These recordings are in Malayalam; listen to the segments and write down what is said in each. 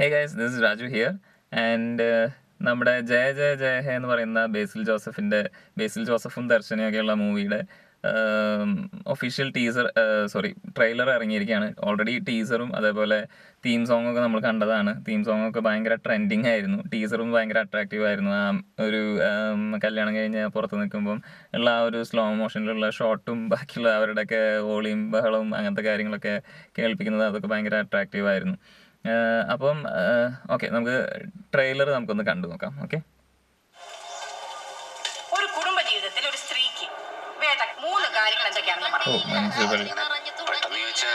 Hey guys this is Raju here and നമ്മുടെ ജയ ജയ ജയ ഹേ എന്ന് പറയുന്ന ബേസിൽ ജോസഫിൻ്റെ ബേസിൽ ജോസഫും ദർശനയൊക്കെയുള്ള മൂവിയുടെ ഒഫീഷ്യൽ ടീസർ സോറി ട്രെയിലർ ഇറങ്ങിയിരിക്കുകയാണ് ഓൾറെഡി ടീസറും അതേപോലെ തീം സോങ് ഒക്കെ നമ്മൾ കണ്ടതാണ് തീം സോങ് ഒക്കെ ഭയങ്കര ട്രെൻഡിങ് ആയിരുന്നു ടീസറും ഭയങ്കര അട്രാക്റ്റീവ് ആയിരുന്നു ആ ഒരു ആം, കല്യാണം കഴിഞ്ഞ് പുറത്ത് നിൽക്കുമ്പം ഉള്ള ആ ഒരു സ്ലോ മോഷനിലുള്ള ഷോട്ടും ബാക്കിയുള്ള അവരുടെയൊക്കെ ഓളിയും ബഹളവും അങ്ങനത്തെ കാര്യങ്ങളൊക്കെ കേൾപ്പിക്കുന്നത് അതൊക്കെ ഭയങ്കര അട്രാക്റ്റീവ് ആയിരുന്നു ആഹ് അപ്പം ഓക്കെ നമുക്ക് ട്രെയിലർ നമുക്കൊന്ന് കണ്ടു നോക്കാം ഓക്കെ ഒരു കുടുംബ ജീവിതത്തിൽ ഒരു സ്ത്രീക്ക് വേണ്ട മൂന്ന് കാര്യങ്ങൾ എന്തൊക്കെയാണെന്ന് ഓ പറയാം മുനിസിപ്പൽ പെട്ടെന്ന് ചോദിച്ചാ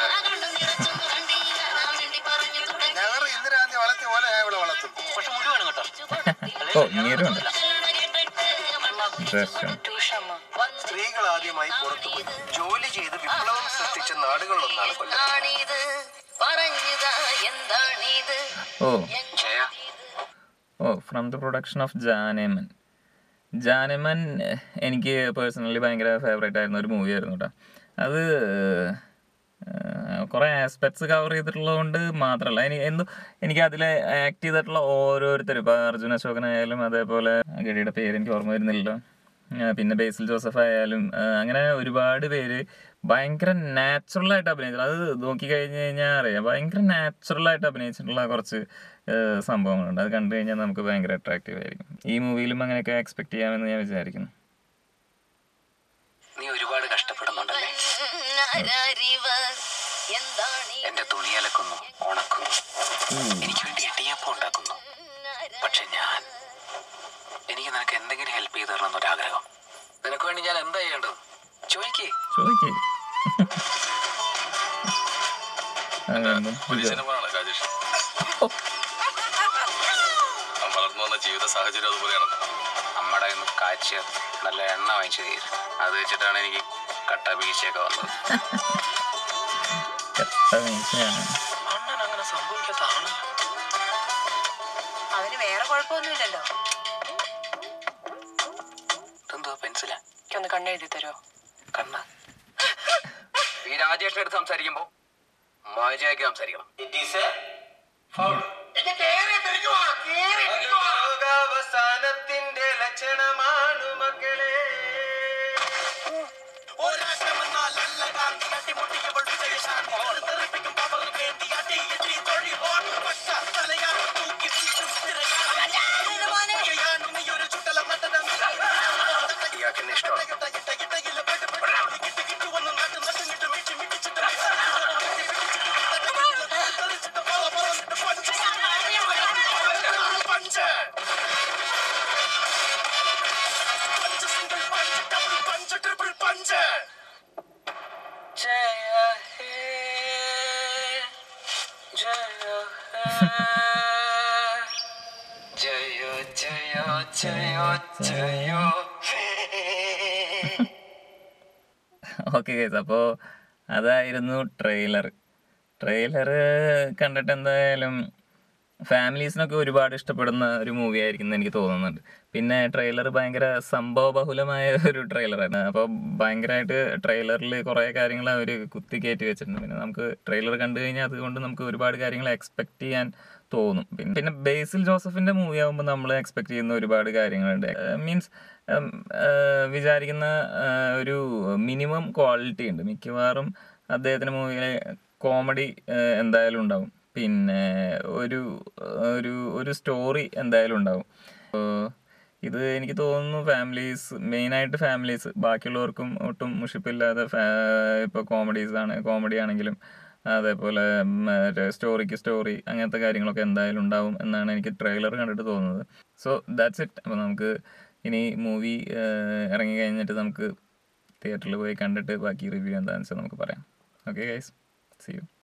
ഞങ്ങൾ ഇന്ദിരാഗാന്ധി വളർത്തിയ പോലെ ഞാൻ ഇവിടെ വളർത്തും പക്ഷെ മുഴുവൻ കേട്ടോ ഓ ഇങ്ങേരുണ്ട് ദർശനം സ്ത്രീകൾ ആദ്യമായി പുറത്തുപോയി ജോലി ചെയ്ത് വിപ്ലവം സൃഷ്ടിച്ച നാടുകളിലൊന്നാണ് കൊല്ലം ഓ ജയ ഓ from the production of Janeman Janeman എഹ്, എനിക്ക് പേഴ്സണലി ഭയങ്കര ഫേവറേറ്റ് ആയിരുന്ന ഒരു മൂവി ആയിരുന്നു കേട്ടോ അത് കുറേ ആസ്പെക്ട്സ് കവർ ചെയ്തിട്ടുള്ളത് കൊണ്ട് മാത്രമല്ല എനിക്ക് എന്തോ എനിക്ക് അതിൽ ആക്ട് ചെയ്തിട്ടുള്ള ഓരോരുത്തരും ഇപ്പോൾ അർജുന അശോകനായാലും അതേപോലെ ആ ഗഡിയുടെ പേര് എനിക്ക് ഓർമ്മ വരുന്നില്ല ആ, പിന്നെ ബേസിൽ ജോസഫ് ആയാലും ആ, അങ്ങനെ ഒരുപാട് പേര് ഭയങ്കര നാച്ചുറൽ ആയിട്ട് അഭിനയിച്ചു അത് നോക്കിക്കഴിഞ്ഞ് കഴിഞ്ഞാൽ അറിയാം ഭയങ്കര നാച്ചുറൽ ആയിട്ട് അഭിനയിച്ചിട്ടുള്ള കുറച്ച് ആ, സംഭവങ്ങളുണ്ട് അത് കണ്ടു കഴിഞ്ഞാൽ നമുക്ക് ഭയങ്കര അട്രാക്റ്റീവ് ആയിരിക്കും ഈ മൂവിയിലും അങ്ങനെയൊക്കെ എക്സ്പെക്ട് ചെയ്യാമെന്ന് ഞാൻ വിചാരിക്കുന്നു നീ ഒരുപാട് കഷ്ടപ്പെടുന്നുണ്ടല്ലേ എന്റെ തുണി അലക്കുന്നു ഉണക്കുന്നു എനിക്ക് വേണ്ടി ഇടിയപ്പം ഉണ്ടാക്കുന്നു പക്ഷെ ഞാൻ എനിക്ക് നിനക്ക് എന്തെങ്കിലും ഹെൽപ്പ് ചെയ്തു തരണം എന്നൊരാഗ്രഹം നിനക്ക് വേണ്ടി ഞാൻ എന്താ ചെയ്യേണ്ടത് ചോദിക്കേ ചോദിക്കേ അതെന്താ? മനുഷ്യനുമാണ് രാജേഷ് അവൻ വളർന്നു വന്ന ജീവിത സാഹചര്യം അതുപോലെയാണ് നമ്മുടെ കയ്യിൽ നിന്ന് കാച്ച് നല്ല എണ്ണ വാങ്ങിച്ചു തരും അത് വെച്ചിട്ടാണ് എനിക്ക് കട്ട വീഴ്ചയൊക്കെ വന്നത് കെട്ട മീശയാണ്. അണ്ണൻ അങ്ങനെ സംഭവിക്കാത്ത ആളല്ല അതിന് വേറെ കുഴപ്പമൊന്നുമില്ലല്ലോ ഇതെന്തോ പെൻസിലാ ഒന്ന് കണ്ണെഴുതി തരുമോ കണ്ണ ഈ രാജേഷിന്റെ അടുത്ത് സംസാരിക്കുമ്പോ മജയാക്കി സംസാരിക്കണം ലോകാവസാനത്തിന്റെ ലക്ഷണമാണ് മക്കളെ ഇയാൾക്ക് എന്നെ ഇഷ്ടമാണ് Jaya hey Jaya hey Jaya Jaya Jaya Jaya okay guys അപ്പോൾ അതായിരുന്നു ട്രെയിലർ ട്രെയിലർ കണ്ടിട്ട് എന്തായാലും ഫാമിലീസിനൊക്കെ ഒരുപാട് ഇഷ്ടപ്പെടുന്ന ഒരു മൂവി ആയിരിക്കും എന്ന് എനിക്ക് തോന്നുന്നുണ്ട് പിന്നെ ട്രെയിലർ ഭയങ്കര സംഭവബഹുലമായ ഒരു ട്രെയിലറാണ് അപ്പോൾ ഭയങ്കരമായിട്ട് ട്രെയിലറിൽ കുറേ കാര്യങ്ങൾ അവർ കുത്തി കയറ്റി വെച്ചിട്ടുണ്ട് പിന്നെ നമുക്ക് ട്രെയിലർ കണ്ടു കഴിഞ്ഞാൽ അതുകൊണ്ട് നമുക്ക് ഒരുപാട് കാര്യങ്ങൾ എക്സ്പെക്ട് ചെയ്യാൻ തോന്നും പിന്നെ പിന്നെ ബേസിൽ ജോസഫിൻ്റെ മൂവി ആകുമ്പോൾ നമ്മൾ എക്സ്പെക്ട് ചെയ്യുന്ന ഒരുപാട് കാര്യങ്ങളുണ്ട് മീൻസ് വിചാരിക്കുന്ന ആ, ഒരു മിനിമം ക്വാളിറ്റി ഉണ്ട് മിക്കവാറും അദ്ദേഹത്തിൻ്റെ മൂവിയിലെ കോമഡി എന്തായാലും ഉണ്ടാവും പിന്നെ ഒരു ഒരു ഒരു സ്റ്റോറി എന്തായാലും ഉണ്ടാവും അപ്പോൾ ഇത് എനിക്ക് തോന്നുന്നു ഫാമിലീസ് മെയിനായിട്ട് ഫാമിലീസ് ബാക്കിയുള്ളവർക്കും ഒട്ടും മുഷിപ്പില്ലാതെ ഇപ്പോൾ കോമഡീസ് ആണ് കോമഡി ആണെങ്കിലും അതേപോലെ മറ്റേ സ്റ്റോറിക്ക് സ്റ്റോറി അങ്ങനത്തെ കാര്യങ്ങളൊക്കെ എന്തായാലും ഉണ്ടാവും എന്നാണ് എനിക്ക് ട്രെയിലർ കണ്ടിട്ട് തോന്നുന്നത് സോ ദാറ്റ്സ് ഇറ്റ് അപ്പോൾ നമുക്ക് ഇനി മൂവി ഇറങ്ങി കഴിഞ്ഞിട്ട് നമുക്ക് തിയേറ്ററിൽ പോയി കണ്ടിട്ട് ബാക്കി റിവ്യൂ എന്താണെന്ന് വെച്ചാൽ നമുക്ക് പറയാം ഓക്കെ ഗൈസ് സി യു